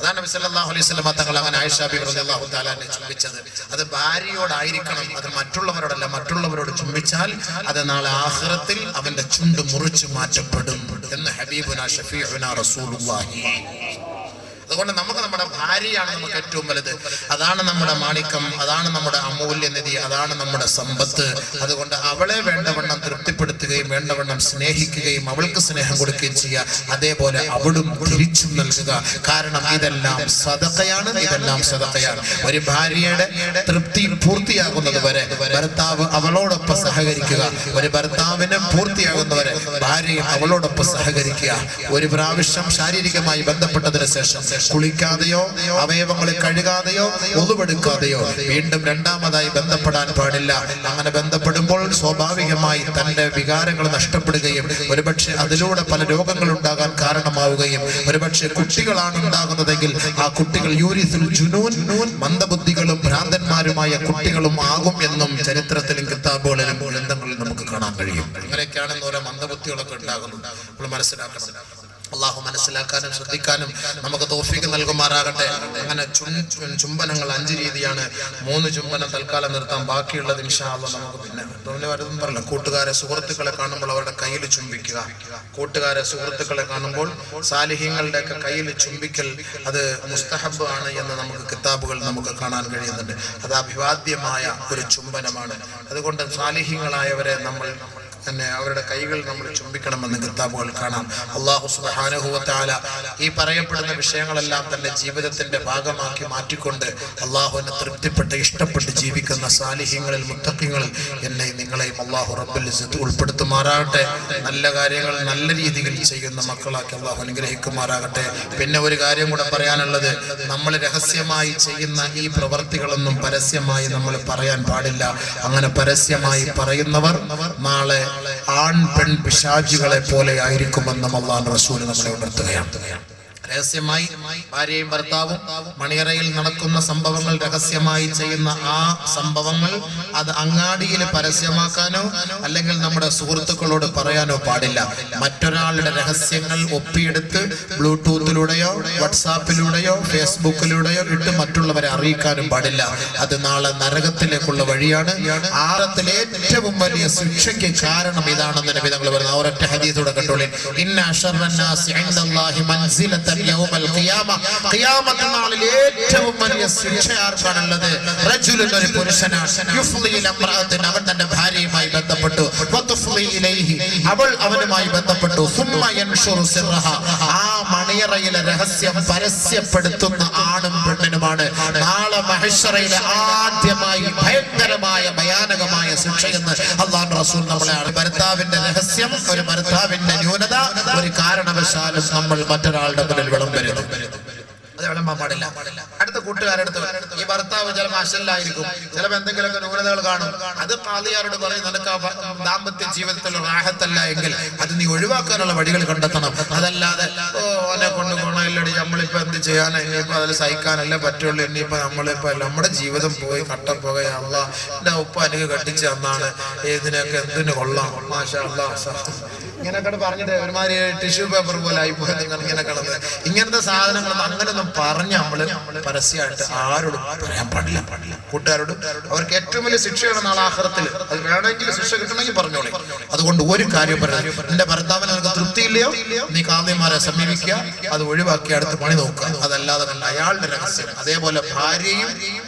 അതാണ് നബി സല്ലല്ലാഹു അലൈഹി വസല്ലം തങ്ങൾ അങ്ങനെ ആയിഷ ബിബി റളിയല്ലാഹു തആല അൻഹയെ ചുംബിച്ചത് അത് ഭാര്യയോടായിരിക്കണം അത് മറ്റുള്ളവരോടല്ല മറ്റുള്ളവരോട് ചുംബിച്ചാൽ അത് നാളെ ആഖിറത്തിൽ അവന്റെ ചുണ്ട് മുറിച്ചു മാറ്റപ്പെടും എന്ന് ഹബീബുന ഷഫീഉന റസൂലുള്ളാഹി അതുകൊണ്ട് നമുക്ക് നമ്മുടെ ഭാര്യയാണ് നമുക്ക് ഏറ്റവും വലുത് അതാണ് നമ്മുടെ മാണിക്കം അതാണ് നമ്മുടെ അമൂല്യനിധി അതാണ് നമ്മുടെ സമ്പത്ത് അതുകൊണ്ട് അവളെ വേണ്ടവണ്ണം തൃപ്തിപ്പെടുത്തുകയും വേണ്ടവണ്ണം സ്നേഹിക്കുകയും അവൾക്ക് സ്നേഹം കൊടുക്കുകയും ചെയ്യുക അതേപോലെ അവളും തിരിച്ചും നൽകുക കാരണം ഇതെല്ലാം സദക്കയാണ് ഇതെല്ലാം സദക്കയാണ് ഒരു ഭാര്യയുടെ തൃപ്തി പൂർത്തിയാകുന്നത് വരെ ഭർത്താവ് അവളോടൊപ്പം സഹകരിക്കുക ഒരു ഭർത്താവിന് പൂർത്തിയാകുന്നവരെ ഭാര്യയും അവളോടൊപ്പം സഹകരിക്കുക ഒരു പ്രാവശ്യം ശാരീരികമായി ബന്ധപ്പെട്ടതിന് ശേഷം കുളിക്കാതെയോ അവയവങ്ങൾ കഴുകാതെയോ ഒതുവെടുക്കാതെയോ വീണ്ടും രണ്ടാമതായി ബന്ധപ്പെടാൻ പാടില്ല അങ്ങനെ ബന്ധപ്പെടുമ്പോൾ സ്വാഭാവികമായി തന്റെ വികാരങ്ങൾ നഷ്ടപ്പെടുകയും ഒരുപക്ഷെ അതിലൂടെ പല രോഗങ്ങൾ ഉണ്ടാകാൻ കാരണമാവുകയും ഒരുപക്ഷെ കുട്ടികളാണ് ഉണ്ടാകുന്നതെങ്കിൽ ആ കുട്ടികൾ യൂരിസുൽ ജുനൂൻ മന്ദബുദ്ധികളും ഭ്രാന്തന്മാരുമായ കുട്ടികളും ആകും എന്നും ചരിത്രത്തിലും കിതാബുകളിലും ഗ്രന്ഥങ്ങളിലും നമുക്ക് കാണാൻ കഴിയും അങ്ങനെയൊക്കെയാണ് ഓരോ മന്ദബുദ്ധികളൊക്കെ ഉണ്ടാകുന്നത് നമ്മൾ മനസ്സിലാക്കണം അള്ളാഹു മനസ്സിലാക്കാനും ശ്രദ്ധിക്കാനും നമുക്ക് തോഫിക്ക് നൽകുമാറാകട്ടെ അങ്ങനെ ചും- ചും- ചുംബനങ്ങൾ അഞ്ച് രീതിയാണ് മൂന്ന് ചുംബനം തൽക്കാലം നിർത്താം ബാക്കിയുള്ളത് ഇൻഷാ അള്ളാഹ് നമുക്ക് പിന്നെ പിന്നെ വരുന്നതും പറയില്ല കൂട്ടുകാരെ സുഹൃത്തുക്കളെ കാണുമ്പോൾ അവരുടെ കയ്യിൽ ചുംബിക്കുക കൂട്ടുകാരെ സുഹൃത്തുക്കളെ കാണുമ്പോൾ സാലിഹ്യങ്ങളുടെ ഒക്കെ കയ്യിൽ ചുംബിക്കൽ അത് മുസ്തഹബ് ആണ് എന്ന് നമുക്ക് കിതാബുകൾ നമുക്ക് കാണാൻ കഴിയുന്നുണ്ട് അത് അഭിവാദ്യമായ ഒരു ചുംബനമാണ് അതുകൊണ്ട് സാലിഹ്യങ്ങളായവരെ നമ്മൾ തന്നെ അവരുടെ കൈകൾ നമ്മൾ ചുംബിക്കണമെന്ന് കിതാബുകൾ കാണാം അള്ളാഹു സുബാനുഭവത്താല ഈ പറയപ്പെടുന്ന വിഷയങ്ങളെല്ലാം തന്റെ ജീവിതത്തിന്റെ ഭാഗമാക്കി മാറ്റിക്കൊണ്ട് അള്ളാഹുവിനെ തൃപ്തിപ്പെട്ട് ഇഷ്ടപ്പെട്ട് ജീവിക്കുന്ന സാലിഹ്യങ്ങളിൽ മുത്തക്കിങ്ങളിൽ എന്നെയും നിങ്ങളെയും അള്ളാഹു റബ്ബുൽ ഇസ്സത്ത് ഉൾപ്പെടുത്തുമാറാകട്ടെ നല്ല കാര്യങ്ങൾ നല്ല രീതിയിൽ ചെയ്യുന്ന മക്കളാക്കി അള്ളാഹു അനുഗ്രഹിക്കുമാറാകട്ടെ പിന്നെ ഒരു കാര്യം കൂടെ പറയാനുള്ളത് നമ്മൾ രഹസ്യമായി ചെയ്യുന്ന ഈ പ്രവർത്തികളൊന്നും പരസ്യമായി നമ്മൾ പറയാൻ പാടില്ല അങ്ങനെ പരസ്യമായി പറയുന്നവർ നാളെ ആൺ പെൺ പിശാചികളെ പോലെ ആയിരിക്കുമെന്നും അള്ളാഹ് റസൂൽ നമ്മളെ ഉണർത്തുകയാണ് രഹസ്യമായി ഭാര്യയും ഭർത്താവും മണിയറയിൽ നടക്കുന്ന സംഭവങ്ങൾ രഹസ്യമായി ചെയ്യുന്ന ആ സംഭവങ്ങൾ അത് അങ്ങാടിയിൽ പരസ്യമാക്കാനോ അല്ലെങ്കിൽ നമ്മുടെ സുഹൃത്തുക്കളോട് പറയാനോ പാടില്ല മറ്റൊരാളുടെ രഹസ്യങ്ങൾ ഒപ്പിയെടുത്ത് ബ്ലൂടൂത്തിലൂടെയോ വാട്സാപ്പിലൂടെയോ ഫേസ്ബുക്കിലൂടെയോ ഇട്ട് മറ്റുള്ളവരെ അറിയിക്കാനും പാടില്ല അത് നാളെ നരകത്തിലേക്കുള്ള വഴിയാണ് ആറത്തിലെ ഏറ്റവും വലിയ ശിക്ഷയ്ക്ക് കാരണം ഇതാണെന്ന് നബി തങ്ങൾ പറയുന്നത് ആ ഒരൊറ്റ ഹദീസോടെ കണ്ടോളി ഇന്ന അശറന്നാസി ഇൻദല്ലാഹി മൻസിലതൻ യൗമൽ ഖിയാമ ഖിയാമത്ത് നാളിൽ ഏറ്റവും വലിയ ശിക്ഷ ആർക്കാണുള്ളത് റജുലുൻ ഒരു പുരുഷനാണ് യുഫ്ളി ഇല ഇംറഅത്തിൻ അവൻ തന്റെ ഭാര്യയുമായി ബന്ധപ്പെട്ടു വതുഫ്ളി ഇലൈഹി അവൾ അവനുമായി ബന്ധപ്പെട്ടു സുമ്മ യൻഷുറു സിർറഹ ആ മണിയറയിലെ രഹസ്യം പരസ്യപ്പെടുത്തുന്ന ആണും പെണ്ണിനുമാണ് നാളെ മഹേശ്വരയിലെ ആദ്യമായി ഭയങ്കരമായ ഭയാനകമായ ശിക്ഷയെന്ന് അള്ളാഹു റസൂൽ നമ്മളെ ആണ് ഭർത്താവിന്റെ രഹസ്യം ഒരു ഭർത്താവിന്റെ ന്യൂനത ഒരു കാരണവശാലും നമ്മൾ മറ്റൊരാളുടെ മുന്നിൽ വിളമ്പരുത് അത് വിളമ്പാൻ പാടില്ല അടുത്ത കൂട്ടുകാരടുത്ത് ഈ ഭർത്താവ് ചിലപ്പോൾ അശലായിരിക്കും ചിലപ്പോൾ എന്തെങ്കിലുമൊക്കെ ന്യൂനതകൾ കാണും അത് പാതിയാരോട് പറയും നിനക്ക് ആ ഭ- ദാമ്പത്യ ജീവിതത്തിൽ റാഹത്തല്ല എങ്കിൽ അത് നീ ഒഴിവാക്കാനുള്ള വഴികൾ കണ്ടെത്തണം അതല്ലാതെ ഓ അവനെ കൊണ്ട് ഗുണമില്ലടി നമ്മളിപ്പോ എന്ത് ചെയ്യാനാ ഇനിയിപ്പോ അതിൽ സഹിക്കാനല്ലേ പറ്റുള്ളൂ ഇനിയിപ്പോ നമ്മളിപ്പോ നമ്മുടെ ജീവിതം പോയി കട്ടപ്പോകയല്ല എന്റെ ഉപ്പ എനിക്ക് കെട്ടിച്ച് തന്നാണ് ഇതിനൊക്കെ എന്തിനു കൊള്ളാം മാഷാ അല്ലാ ഇങ്ങനെയൊക്കെ പറഞ്ഞിട്ട് ഒരുമാതിരി ടിഷ്യൂ പേപ്പർ പോലെ ആയിപ്പോയി നിങ്ങൾ ഇങ്ങനെ കിടന്ന് ഇങ്ങനത്തെ സാധനങ്ങളൊന്നും അങ്ങനെയൊന്നും പറഞ്ഞ് നമ്മള് പരസ്യമായിട്ട് ആരോടും പറയാൻ പാടില്ല പാടില്ല കൂട്ടുകാരോട് അവർക്ക് ഏറ്റവും വലിയ ശിക്ഷയാണ് നാളെ ആഹ്റത്തിൽ അത് വേണമെങ്കിൽ ശിക്ഷ കിട്ടണമെങ്കിൽ പറഞ്ഞോളെ അതുകൊണ്ട് ഒരു കാര്യം പറയാം നിന്റെ ഭർത്താവിന് നിനക്ക് തൃപ്തിയില്ലയോ നീ കാന്തിമാരെ സമീപിക്കുക അത് ഒഴിവാക്കി അടുത്ത് പണി നോക്കുക അതല്ലാതെ കണ്ട അയാളുടെ രഹസ്യം അതേപോലെ ഭാര്യയും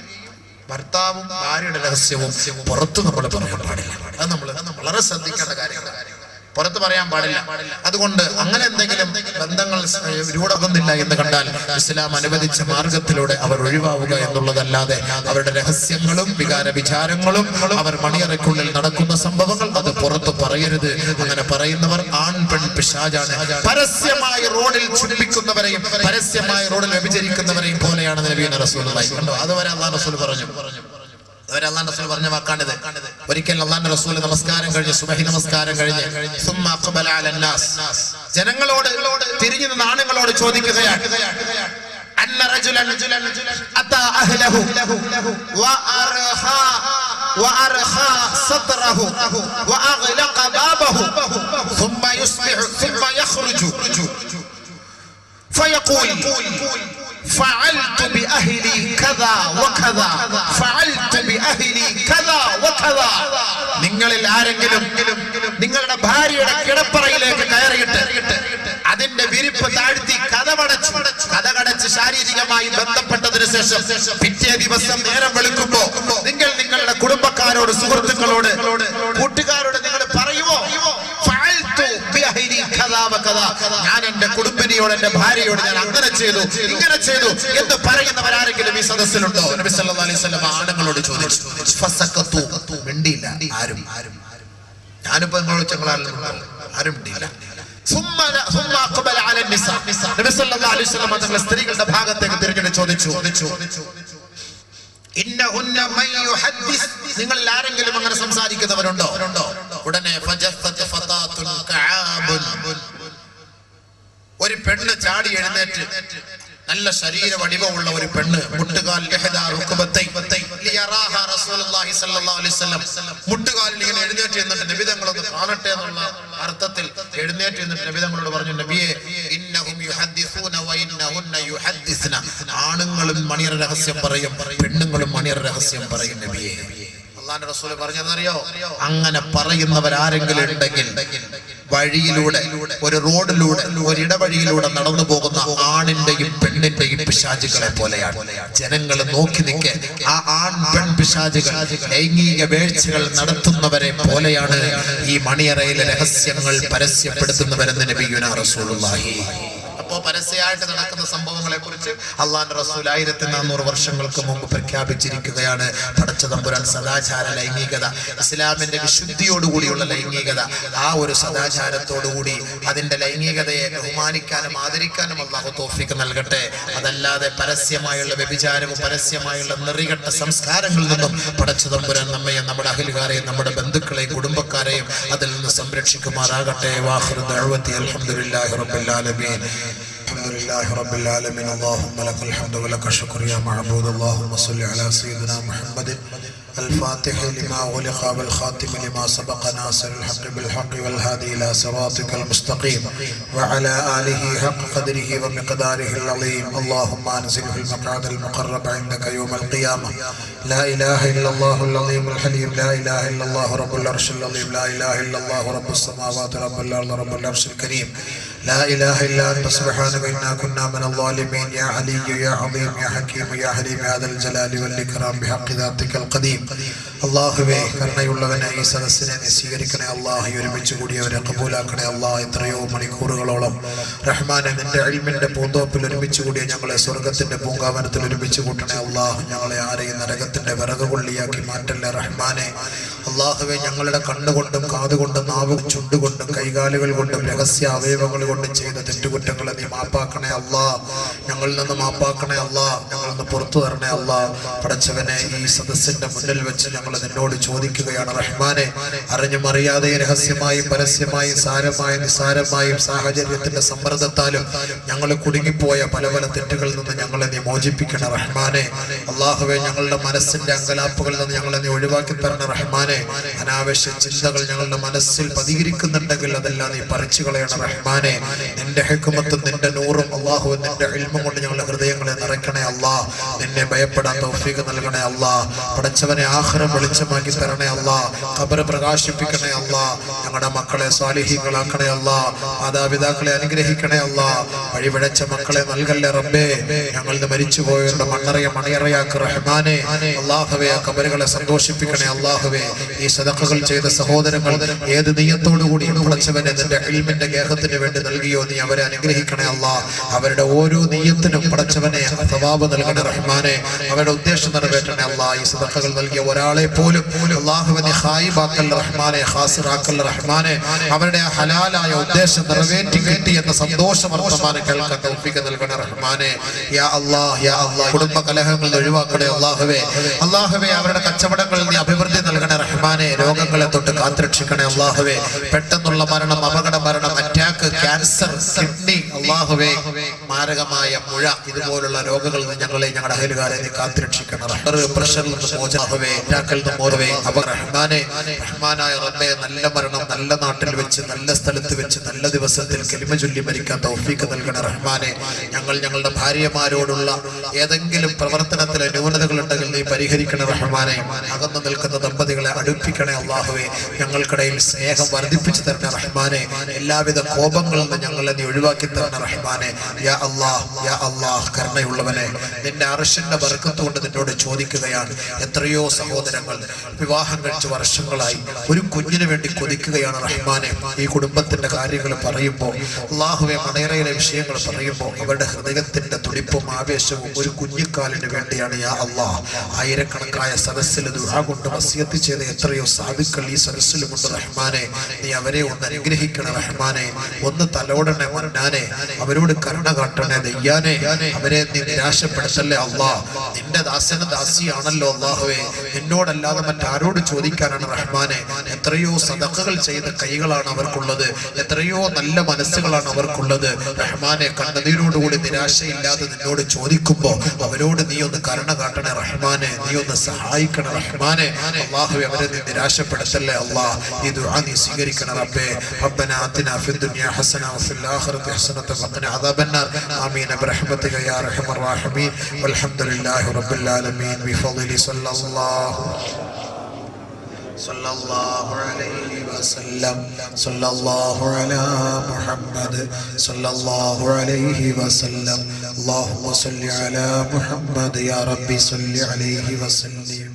ഭർത്താവും ഭാര്യയുടെ രഹസ്യവും പുറത്ത് നമ്മൾ പറയാൻ പാടില്ല അത് നമ്മൾ വളരെ ശ്രദ്ധിക്കേണ്ട കാര്യങ്ങളാണ് പുറത്ത് പറയാൻ പാടില്ല അതുകൊണ്ട് അങ്ങനെ എന്തെങ്കിലും ബന്ധങ്ങൾ രൂഢകുന്നില്ല എന്ന് കണ്ടാൽ ഇസ്ലാം അനുവദിച്ച മാർഗത്തിലൂടെ അവർ ഒഴിവാവുക എന്നുള്ളതല്ലാതെ അവരുടെ രഹസ്യങ്ങളും വികാര വിചാരങ്ങളും അവർ മണിയറയ്ക്കുള്ളിൽ നടക്കുന്ന സംഭവങ്ങൾ അത് പുറത്ത് പറയരുത് അങ്ങനെ പറയുന്നവർ ആൺ പെൺ പിശാജാണ് പരസ്യമായി റോഡിൽ ചുംബിക്കുന്നവരെയും പരസ്യമായി റോഡിൽ വ്യഭിചരിക്കുന്നവരെയും പോലെയാണ് നബീന റസൂൽ കണ്ടോ അതുവരെ അള്ളാഹ് റസൂൽ പറഞ്ഞു അതുവരെ അള്ളാഹ് റസൂൽ പറഞ്ഞ വാക്കാണിത് ഒരിക്കൽ അള്ളാഹ് റസൂൽ നമസ്കാരം കഴിഞ്ഞ് സുബഹി നമസ്കാരം കഴിഞ്ഞ് സുമ്മ അഖ്ബല അല الناس. ജനങ്ങളോട് തിരിഞ്ഞു നിന്ന് ആണുങ്ങളോട് ചോദിക്കുകയാണ് أن رجلا أتى أهله وأرخى وأرخى سطره وأغلق بابه ثم يصبح ثم يخرج فيقول فعلت بأهلي كذا وكذا فعلت بأهلي كذا وكذا നിങ്ങളിൽ ആരെങ്കിലും നിങ്ങളുടെ ഭാര്യയുടെ കിടപ്പറയിലേക്ക് കയറിയിട്ട് അതിന്റെ വിരിപ്പ് താഴ്ത്തി കഥമടച്ചു കഥകടച്ച് ശാരീരികമായി ബന്ധപ്പെട്ടതിന് ശേഷം പിറ്റേ ദിവസം നേരം വെളുക്കുമ്പോ നിങ്ങൾ നിങ്ങളുടെ കുടുംബക്കാരോട് സുഹൃത്തുക്കളോട് കൂട്ടുകാരോട് നിങ്ങൾ പറയുമോ ഫഅൽതു ബിഅഹ്ലി കദാ വകദാ. ഞാൻ എന്റെ കുടുംബിനിയോട് എന്റെ ഭാര്യയോട് ഞാൻ അങ്ങനെ ചെയ്തു ഇങ്ങനെ ചെയ്തു എന്ന് പറയുന്നവരാരെങ്കിലും ഈ സദസ്സിലുണ്ടോ നബി സല്ലല്ലാഹു അലൈഹി വസല്ലം ആണുങ്ങളോട് ചോദിച്ചു ഫസഖത്തു മിണ്ടിയില്ല ആരും ഞാനിപ്പോ നിങ്ങളോട് ചെങ്ങളാലും ആരും മിണ്ടിയില്ല ثم ثم أقبل على النساء. നബി സല്ലല്ലാഹു അലൈഹി വസല്ലം തങ്ങൾ സ്ത്രീകളുടെ ഭാഗത്തേക്ക് തിരിഞ്ഞിട്ട് ചോദിച്ചു ഇന്നഹുന്ന മൻ യുഹദ്ദിസ്. നിങ്ങളിൽ ആരെങ്കിലും അങ്ങനെ സംസാരിക്കുന്നവരുണ്ടോ ഉടനെ ഫജസ്സത്ത് ഫതാത്തുൻ കആബുൻ. ഒരു പെണ്ണ് ചാടി എഴുന്നേറ്റ് നല്ല ശരീര വടിവമുള്ള ഒരു പെണ്ണ് മുട്ടുകാൽ ഇഹ്ദാ റുക്ബത്തൈ ലിയറാഹ റസൂലുള്ളാഹി സ്വല്ലല്ലാഹു അലൈഹി വസല്ലം മുട്ടുകാലിൽ ഇങ്ങനെ എഴുന്നേറ്റ് എന്നിട്ട് നബി തങ്ങളൊന്ന് കാണട്ടെ എന്നുള്ള അർത്ഥത്തിൽ എഴുന്നേറ്റ് എന്നിട്ട് നബി തങ്ങളോട് പറഞ്ഞു നബിയെ ഇന്നഹും യുഹദ്ദിസൂന വ ഇന്നഹുന്ന യുഹദ്ദിസ്ന ആണുങ്ങളും മണിയറ രഹസ്യം പറയും പെണ്ണുങ്ങളും മണിയറ രഹസ്യം പറയും നബിയെ അള്ളാന്റെ റസൂല് പറഞ്ഞെന്നറിയോ അങ്ങനെ പറയുന്നവരാരെങ്കിലും ഉണ്ടെങ്കിൽ വഴിയിലൂടെ ഒരു റോഡിലൂടെ ഒരു ഇടവഴിയിലൂടെ നടന്നു പോകുന്ന ആണിന്റെയും പെണ്ണിന്റെയും പിശാചുകളെ പോലെയാണ് ജനങ്ങൾ നോക്കി നിൽക്കെ ആ ആൺ പെൺ പിശാചുകൾ ലൈംഗിക വീഴ്ചകൾ നടത്തുന്നവരെ പോലെയാണ് ഈ മണിയറയിലെ രഹസ്യങ്ങൾ പരസ്യപ്പെടുത്തുന്നവരെന്ന് നബിയുന റസൂലുള്ളാഹി അപ്പോ പരസ്യമായിട്ട് നടക്കുന്ന സംഭവങ്ങളെ കുറിച്ച് അള്ളാന്റെ റസൂൽ ആയിരത്തി നാനൂറ് വർഷങ്ങൾക്ക് മുമ്പ് പ്രഖ്യാപിച്ചിരിക്കുകയാണ് പടച്ച തമ്പുരാൻ സദാചാര ലൈംഗികത ഇസ്ലാമിന്റെ വിശുദ്ധിയോടുകൂടിയുള്ള ലൈംഗികത ആ ഒരു സദാചാരത്തോടുകൂടി അതിന്റെ ലൈംഗികതയെ ബഹുമാനിക്കാനും ആദരിക്കാനും അള്ളാഹു തോഫിക്ക് നൽകട്ടെ അതല്ലാതെ പരസ്യമായുള്ള വ്യഭിചാരവും പരസ്യമായുള്ള നെറികെട്ട സംസ്കാരങ്ങളിൽ നിന്നും പടച്ച തമ്പുരാൻ നമ്മയും നമ്മുടെ അഹിലുകാരെയും നമ്മുടെ ബന്ധുക്കളെയും കുടുംബക്കാരെയും അതിൽ നിന്ന് സംരക്ഷിക്കുമാറാകട്ടെ വാഹൃ ദഅവത്തി അൽഹംദുലില്ലാഹി റബ്ബിൽ ആലമീൻ الحمد لله رب العالمين اللهم لك الحمد ولك الشكر يا معبود اللهم صل على سيدنا محمد الفاتح لما غلق بالخاتم لما سبق ناصر الحق بالحق والهادي إلى صراطك المستقيم وعلى آله حق قدره ومقداره العظيم اللهم أنزله المقعد المقرب عندك يوم القيامة لا إله إلا الله العظيم الحليم لا إله إلا الله رب العرش العظيم لا إله إلا الله رب السماوات رب الأرض رب العرش الكريم لا إله إلا أنت سبحانك إنا كنا من الظالمين يا علي يا عظيم يا حكيم يا حليم يا ذا الجلال والإكرام بحق ذاتك القديم അള്ളാഹുവേ കരുണയുള്ളവനെ ഈ സദസ്സിനെ നീ സ്വീകരിക്കണേ അള്ളാഹു ഈ ഒരുമിച്ച് കൂടിയവരെ കബൂലാക്കണേ അള്ളാഹ് എത്രയോ മണിക്കൂറുകളോളം റഹ്മാനെ നിന്റെ അഴിമിന്റെ പൂന്തോപ്പിൽ ഒരുമിച്ച് കൂടിയ ഞങ്ങളെ സ്വർഗത്തിന്റെ പൂങ്കാവനത്തിൽ ഒരുമിച്ച് കൂട്ടണേ അള്ളാഹു ഞങ്ങളെ ആരെയും നരകത്തിന്റെ വിറക് കൊള്ളിയാക്കി മാറ്റല്ലേ റഹ്മാനെ അള്ളാഹുവെ ഞങ്ങളുടെ കണ്ണുകൊണ്ടും കാതുകൊണ്ടും നാവും ചുണ്ടുകൊണ്ടും കൈകാലുകൾ കൊണ്ടും രഹസ്യ അവയവങ്ങൾ കൊണ്ടും ചെയ്ത തെറ്റുകുറ്റങ്ങളെ നീ മാപ്പാക്കണേ അല്ലാ ഞങ്ങളിൽ നിന്ന് മാപ്പാക്കണേ അല്ലാ ഞങ്ങളിൽ നിന്ന് പുറത്തു തരണേ അല്ലാ പടച്ചവനെ ഈ സദസ്സിന്റെ മുന്നിൽ വെച്ച് ഞങ്ങൾ നിന്നോട് ചോദിക്കുകയാണ് റഹ്മാനെ അറിഞ്ഞും അറിയാതെയും രഹസ്യമായും പരസ്യമായും സാരമായും നിസാരമായും സാഹചര്യത്തിന്റെ സമ്മർദ്ദത്താലും ഞങ്ങൾ കുടുങ്ങിപ്പോയ പല പല തെറ്റുകളിൽ നിന്ന് ഞങ്ങളെ നീ മോചിപ്പിക്കണം റഹ്മാനെ അള്ളാഹുവെ ഞങ്ങളുടെ മനസ്സിന്റെ അങ്കലാപ്പുകളിൽ നിന്ന് ഞങ്ങളെ നീ ഒഴിവാക്കി തരണം റഹ്മാനെ അനാവശ്യ ചിന്തകൾ ഞങ്ങളുടെ മനസ്സിൽ പതിയിരിക്കുന്നുണ്ടെങ്കിൽ അതെല്ലാം നീ പറിച്ചു കളയണം റഹ്മാനെ നിന്റെ ഹെക്കുമത്തും നിന്റെ നൂറും അള്ളാഹു നിന്റെ ഇൽമം കൊണ്ട് ഞങ്ങളുടെ ഹൃദയങ്ങളെ നിറയ്ക്കണേ അല്ലാ നിന്നെ ഭയപ്പെടാൻ തൗഫീഖ് നൽകണേ അല്ലാ പടച്ചവനെ ആഹ്റം വെളിച്ചമാക്കി തരണേ അല്ലാ ഖബർ പ്രകാശിപ്പിക്കണേ അല്ലാ ഞങ്ങളുടെ മക്കളെ സ്വാലിഹീങ്ങളാക്കണേ അല്ലാ മാതാപിതാക്കളെ അനുഗ്രഹിക്കണേ അല്ലാ വഴിപിഴച്ച മക്കളെ നൽകല്ലേ റബ്ബേ ഞങ്ങൾ മരിച്ചുപോയവരുടെ മണ്ണറയ മണിയറയാക്ക് റഹ്മാനെ അള്ളാഹുവെ ആ കബറുകളെ സന്തോഷിപ്പിക്കണേ അള്ളാഹുവെ ഈ സദഖകൾ ചെയ്ത സഹോദരങ്ങൾ ഏത് നീയത്തോടുകൂടി പടച്ചവനെ നിന്റെ ഇൽമിന്റെ ഗേഹത്തിന് വേണ്ടി നൽകിയോ നീ അവരെ അനുഗ്രഹിക്കണേ അല്ലാ അവരുടെ ഓരോ നീയത്തിനും പടച്ചവനെ സവാബ് നൽകണേ റഹ്മാനെ അവരുടെ ഉദ്ദേശം നിറവേറ്റണേ അല്ലാ ഈ സദഖകൾ നൽകിയ ഒരാളെ പോലും അള്ളാഹുവിനെ ഹായിബാക്കൽ റഹ്മാനെ ഹാസിറാക്കൽ റഹ്മാനെ അവരുടെ ആ ഹലാലായ ഉദ്ദേശം നിറവേറ്റി കിട്ടി എന്ന സന്തോഷ വർത്തമാനം കേൾക്കാൻ തൗഫീഖ് നൽകണേ റഹ്മാനെ യാ അല്ലാഹ് യാ അല്ലാഹ് കുടുംബ കലഹങ്ങൾ ഒഴിവാക്കണേ അള്ളാഹുവേ അള്ളാഹുവേ അവരുടെ കച്ചവടങ്ങളിൽ നീ അഭിവൃദ്ധി നൽകണേ റഹ്മാനെ രോഗങ്ങളെ തൊട്ട് കാത്തുരക്ഷിക്കണേ അള്ളാഹുവേ പെട്ടെന്നുള്ള മരണം അപകട മരണം അറ്റാക്ക് ക്യാൻസർ കിഡ്നി അള്ളാഹുവേ മാരകമായ മുഴ ഇതുപോലുള്ള രോഗങ്ങളിൽ നിന്ന് ഞങ്ങളെ ഞങ്ങളുടെ അയലുകാരെ നീ കാത്തുരക്ഷിക്കണം റഹ്മർ പ്രഷറിൽ നിന്ന് മോചാഹുവേ ടാക്കൽ നിന്ന് മോചവേ അവർ റഹ്മാനെ റഹ്മാനായ റബ്ബെ നല്ല മരണം നല്ല നാട്ടിൽ വെച്ച് നല്ല സ്ഥലത്ത് വെച്ച് നല്ല ദിവസത്തിൽ കെലിമ ചൊല്ലി മരിക്കാൻ തൗഫീക്ക് നൽകണ റഹ്മാനെ ഞങ്ങൾ ഞങ്ങളുടെ ഭാര്യമാരോടുള്ള ഏതെങ്കിലും പ്രവർത്തനത്തിലെ ന്യൂനതകൾ ഉണ്ടെങ്കിൽ നീ പരിഹരിക്കണ റഹ്മാനെ അകന്നു നിൽക്കുന്ന ദമ്പതികളെ അടുപ്പിക്കണേ അള്ളാഹുവേ ഞങ്ങൾക്കിടയിൽ സ്നേഹം വർദ്ധിപ്പിച്ചു തരണ റഹ്മാനെ എല്ലാവിധ കോപങ്ങളിൽ നിന്ന് ഞങ്ങളെ നീ ഒഴിവാക്കി തരണ റഹ്മാനെ യാ അള്ളാഹ് യാ അള്ളാഹ് കരുണയുള്ളവനെ നിന്റെ അർഷിന്റെ ബർക്കത്ത് കൊണ്ട് നിന്നോട് ചോദിക്കുകയാണ് എത്രയോ സഹോദരങ്ങൾ വിവാഹം കഴിച്ച് വർഷങ്ങളായി ഒരു കുഞ്ഞിന് വേണ്ടി കൊതിക്കുകയാണ് റഹ്മാനെ ഈ കുടുംബത്തിന്റെ കാര്യങ്ങൾ പറയുമ്പോൾ അള്ളാഹുവെ മണയറയിലെ വിഷയങ്ങൾ പറയുമ്പോൾ അവരുടെ ഹൃദയത്തിന്റെ തുടിപ്പും ആവേശവും ഒരു കുഞ്ഞിക്കാലിന് വേണ്ടിയാണ് യാ അള്ളാഹ് ആയിരക്കണക്കായ സദസ്സിൽ ദുആ കൊണ്ട് വസിയത്ത് ചെയ്ത എത്രയോ സാധുക്കൾ ഈ സദസ്സിലുമുണ്ട് റഹ്മാനെ നീ അവരെ ഒന്ന് അനുഗ്രഹിക്കണം റഹ്മാനെ ഒന്ന് തലോടണേ മന്നാനെ അവരോട് കരുണ കാട്ടണേ ദയ്യാനെ അവരെ നീ നിരാശപ്പെടുത്തല്ലേ അള്ളാ നിന്റെ ദാസന ദാസിയാണല്ലോ അള്ളാഹുവേ നിന്നോടല്ലാതെ മറ്റാരോട് ചോദിക്കാനാണ് റഹ്മാനെ എത്രയോ സദഖകൾ ചെയ്ത കൈകളാണ് അവർക്കുള്ളത് എത്രയോ നല്ല മനസ്സുകളാണ് അവർക്കുള്ളത് റഹ്മാനെ കണ്ണതീരോടുകൂടി നിരാശയില്ലാതെ നിന്നോട് ചോദിക്കുമ്പോ അവരോട് നീ ഒന്ന് കരുണ കാട്ടണേ റഹ്മാനെ നീ ഒന്ന് സഹായിക്കണം റഹ്മാനെ അള്ളാഹുവെ അവരെ നീ നിരാശപ്പെടുത്തല്ലേ അള്ളാ ഈ ദുആ നീ സ്വീകരിക്കണം റബ്ബേ ربنا آتنا في الدنيا حسنة وفي الآخرة حسنة وقنا عذاب النار آمين برحمتك يا أرحم الراحمين والحمد لله رب العالمين بفضل صلى الله صلى الله عليه وسلم صلى الله على محمد صلى الله عليه وسلم اللهم صل على محمد يا ربي صل عليه وسلم